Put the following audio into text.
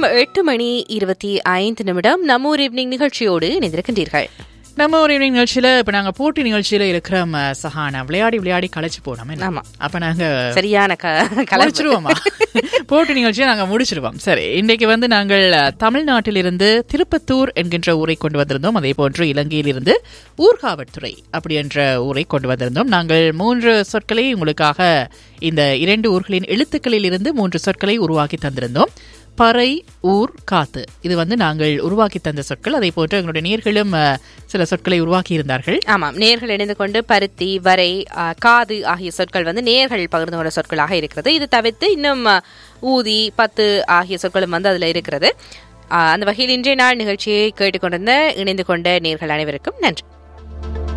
நேரம் எட்டு மணி இருபத்தி ஐந்து நிமிடம் நம்ம ஊர் ஈவினிங் நிகழ்ச்சியோடு இணைந்திருக்கின்றீர்கள் நம்ம ஒரு ஈவினிங் நிகழ்ச்சியில இப்ப நாங்க போட்டி நிகழ்ச்சியில இருக்கிற ம, சஹானா விளையாடி விளையாடி களைச்சு போனோம் என்ன? ஆமா. அப்ப நாங்க சரியான க- கலப்பு. முடிச்சிருவோமா போட்டி நிகழ்ச்சியை நாங்க முடிச்சிருவோம் சரி இன்றைக்கு வந்து நாங்கள் அஹ், தமிழ்நாட்டிலிருந்து திருப்பத்தூர் என்கின்ற ஊரை கொண்டு வந்திருந்தோம் அதே போன்று இலங்கையிலிருந்து ஊர்காவற்துறை அப்படி என்ற ஊரை கொண்டு வந்திருந்தோம் நாங்கள் மூன்று சொற்களை உங்களுக்காக இந்த இரண்டு ஊர்களின் எழுத்துக்களில் இருந்து மூன்று சொற்களை உருவாக்கி தந்திருந்தோம் பறை ஊர் காத்து இது வந்து நாங்கள் உருவாக்கி தந்த சொற்கள் அதே போன்று எங்களுடைய நேர்களும் அஹ், சில சொற்களை உருவாக்கி இருந்தார்கள் ஆமாம் நேர்கள் இணைந்து கொண்டு பருத்தி வரை ஆ, காது ஆகிய சொற்கள் வந்து நேர்கள் பகிர்ந்து கொண்ட சொற்களாக இருக்கிறது இது தவிர்த்து இன்னும் ஆ, ஊதி பத்து ஆகிய சொற்களும் வந்து அதுல இருக்கிறது ஆ, அந்த வகையில் இன்றைய நாள் நிகழ்ச்சியை கேட்டுக்கொண்டிருந்த இணைந்து கொண்ட நேர்கள் அனைவருக்கும் நன்றி